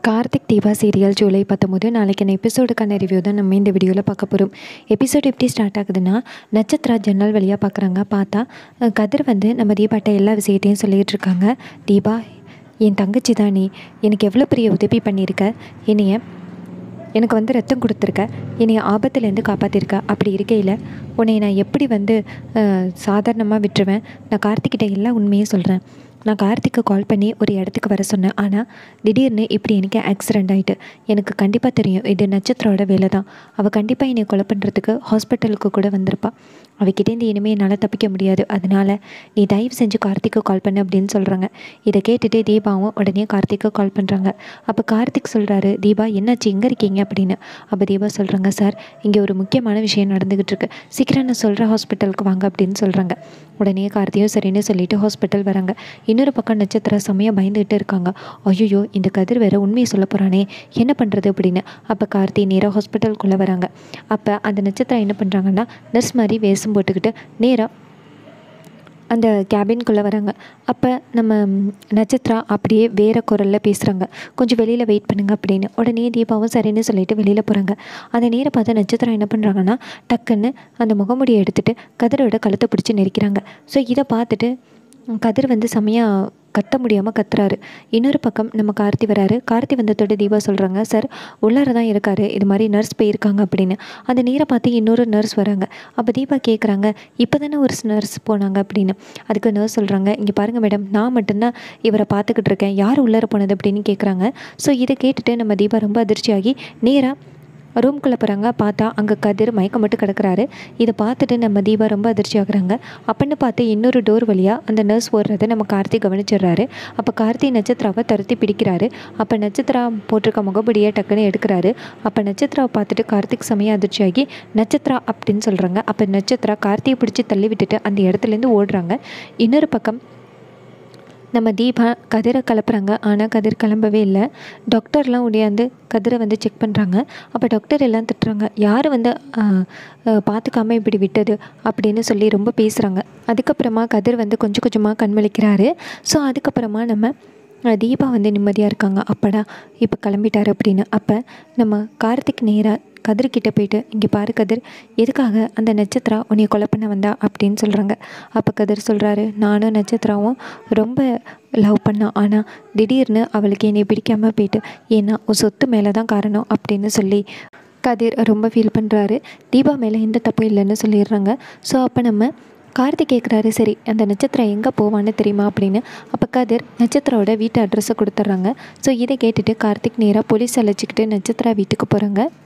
Karthik Deepa serial July பத்தொம்போது நாளைக்கான எபிசோடுக்கான review தான் நம்ம இந்த வீடியோவில் பார்க்க போகிறோம் எபிசோட் எப்படி ஸ்டார்ட் ஆகுதுன்னா நட்சத்திரா ஜன்னல் வழியாக பார்க்குறாங்க பார்த்தா அஹ், கதிர் வந்து நம்ம தீபாட்ட எல்லா விஷயத்தையும் சொல்லிகிட்டு இருக்காங்க தீபா என் தங்கச்சி தான் நீ எனக்கு எவ்வளோ பெரிய உதவி பண்ணியிருக்க என்னைய எனக்கு வந்து ரத்தம் கொடுத்துருக்க என்னை ஆபத்துலேருந்து காப்பாற்றிருக்க அப்படி இருக்கையில் உன்னை நான் எப்படி வந்து சாதாரணமாக விட்டுருவேன் நான் கார்த்திக்கிட்ட எல்லா உண்மையும் சொல்கிறேன் நான் கார்த்திக்கு கால் பண்ணி ஒரு இடத்துக்கு வர சொன்னேன் ஆனால் திடீர்னு இப்படி எனக்கு ஆக்சிடெண்ட் ஆகிட்டு எனக்கு கண்டிப்பாக தெரியும் இது நட்சத்திரோட வேலை தான் அவள் கண்டிப்பாக என்னை கொலை பண்ணுறதுக்கு ஹாஸ்பிட்டலுக்கு கூட வந்திருப்பா அவகிட்டேருந்து இனிமேல் என்னால் தப்பிக்க முடியாது அதனால் நீ தயவு செஞ்சு கார்த்திக்கு கால் பண்ணு அப்படின்னு சொல்கிறாங்க இதை கேட்டுட்டு தீபாவும் உடனே கார்த்திக்கு கால் பண்ணுறாங்க அப்போ கார்த்திக் சொல்கிறாரு தீபா என்னாச்சு எங்கே இருக்கீங்க அப்படின்னு அப்போ தீபா சொல்கிறாங்க சார் இங்கே ஒரு முக்கியமான விஷயம் நடந்துக்கிட்டு இருக்கு சீக்கிரம் நான் சொல்கிற ஹாஸ்பிட்டலுக்கு வாங்க அப்படின்னு சொல்கிறாங்க உடனே கார்த்தியும் சரின்னு சொல்லிட்டு ஹாஸ்பிட்டல் வராங்க இன்னொரு பக்கம் நட்சத்திரம் செம்மையாக பயந்துகிட்டு இருக்காங்க ஐயோ இந்த கதிர் வேற உண்மையை சொல்ல போகிறானே என்ன பண்ணுறது அப்படின்னு அப்போ கார்த்தி நேராக ஹாஸ்பிட்டலுக்குள்ளே வராங்க அப்போ அந்த நட்சத்திரம் என்ன பண்ணுறாங்கன்னா நர்ஸ் மாதிரி வேஷம் போட்டுக்கிட்டு நேராக அந்த கேபின்குள்ளே வராங்க அப்போ நம்ம ம், நட்சத்திரா அப்படியே வேறு குரலில் பேசுகிறாங்க கொஞ்சம் வெளியில் வெயிட் பண்ணுங்க அப்படின்னு உடனே தீபாவும் சரின்னு சொல்லிட்டு வெளியில் போகிறாங்க அந்த நேரம் பார்த்து நட்சத்திரம் என்ன பண்ணுறாங்கன்னா டக்குன்னு அந்த முகமுடியை எடுத்துட்டு கதிரோட கழுத்தை பிடிச்சி நெரிக்கிறாங்க ஸோ இதை பார்த்துட்டு ம், கதிர் வந்து செம்மையாக கத்த முடியாமல் கத்துறாரு இன்னொரு பக்கம் நம்ம கார்த்தி வராரு கார்த்தி வந்ததோட தீபா சொல்கிறாங்க சார் உள்ளார தான் இருக்காரு இது மாதிரி நர்ஸ் போயிருக்காங்க அப்படின்னு அந்த நேரம் பார்த்து இன்னொரு நர்ஸ் வராங்க அப்போ தீபா கேட்குறாங்க இப்போ தானே ஒரு நர்ஸ் போனாங்க அப்படின்னு அதுக்கு நர்ஸ் சொல்கிறாங்க இங்கே பாருங்கள் மேடம் நான் மட்டும்தான் இவரை பார்த்துக்கிட்டு இருக்கேன் யார் உள்ளார போனது அப்படின்னு கேட்குறாங்க ஸோ இதை கேட்டுட்டு நம்ம தீபா ரொம்ப அதிர்ச்சியாகி நேராக ரூம்குள்ளே போகிறாங்க பார்த்தா அங்கே கதிர் மயக்கம் மட்டும் கிடக்குறாரு இதை பார்த்துட்டு நம்ம தீபா ரொம்ப அதிர்ச்சி ஆகுறாங்க அப்படின்னு பார்த்து இன்னொரு டோர் வழியாக அந்த நர்ஸ் ஓடுறதை நம்ம கார்த்தி கவனிச்சிடுறாரு அப்போ கார்த்தி நட்சத்திராவை துரத்தி பிடிக்கிறாரு அப்போ நட்சத்திரா போட்டிருக்க முகபடியை டக்குன்னு எடுக்கிறாரு அப்போ நட்சத்திராவை பார்த்துட்டு கார்த்திக் செமையாக அதிர்ச்சியாகி நட்சத்திரா அப்படின்னு சொல்கிறாங்க அப்போ நட்சத்திரா கார்த்தியை பிடிச்சி தள்ளி விட்டுட்டு அந்த இடத்துலேருந்து ஓடுறாங்க இன்னொரு பக்கம் நம்ம தீபா கதிரை கிளப்புறாங்க ஆனால் கதிர் கிளம்பவே இல்லை டாக்டர்லாம் உடையாந்து கதிரை வந்து செக் பண்ணுறாங்க அப்போ டாக்டர் எல்லாம் திட்டுறாங்க யார் வந்து ஆ, ஆ, பார்த்துக்காம இப்படி விட்டது அப்படின்னு சொல்லி ரொம்ப பேசுகிறாங்க அதுக்கப்புறமா கதிர் வந்து கொஞ்சம் கொஞ்சமாக கண்மொழிக்கிறாரு ஸோ அதுக்கப்புறமா நம்ம ஆ, தீபா வந்து நிம்மதியாக இருக்காங்க அப்படா இப்போ கிளம்பிட்டாரு அப்படின்னு அப்போ நம்ம கார்த்திக் நேராக கதிர்கிட்ட போயிட்டு இங்கே பாரு கதிர் எதுக்காக அந்த நட்சத்திரா உன்னை கொலை பண்ண வந்தா அப்படின்னு சொல்கிறாங்க அப்போ கதிர் சொல்கிறாரு நானும் நட்சத்திராவும் ரொம்ப லவ் பண்ணோம் ஆனால் திடீர்னு அவளுக்கு என்னை பிடிக்காம போயிட்டு ஏன்னா உன் சொத்து மேலே தான் காரணம் அப்படின்னு சொல்லி கதிர் ரொம்ப ஃபீல் பண்ணுறாரு தீபா மேலே எந்த தப்பும் இல்லைன்னு சொல்லிடுறாங்க ஸோ அப்போ நம்ம கார்த்திக் கேட்குறாரு சரி அந்த நட்சத்திரம் எங்கே போவான்னு தெரியுமா அப்படின்னு அப்போ கதிர் நட்சத்திரோட வீட்டு அட்ரஸை கொடுத்துட்றாங்க ஸோ இதை கேட்டுட்டு கார்த்திக் நேராக போலீஸ் அழைச்சிக்கிட்டு நட்சத்திரா வீட்டுக்கு போகிறாங்க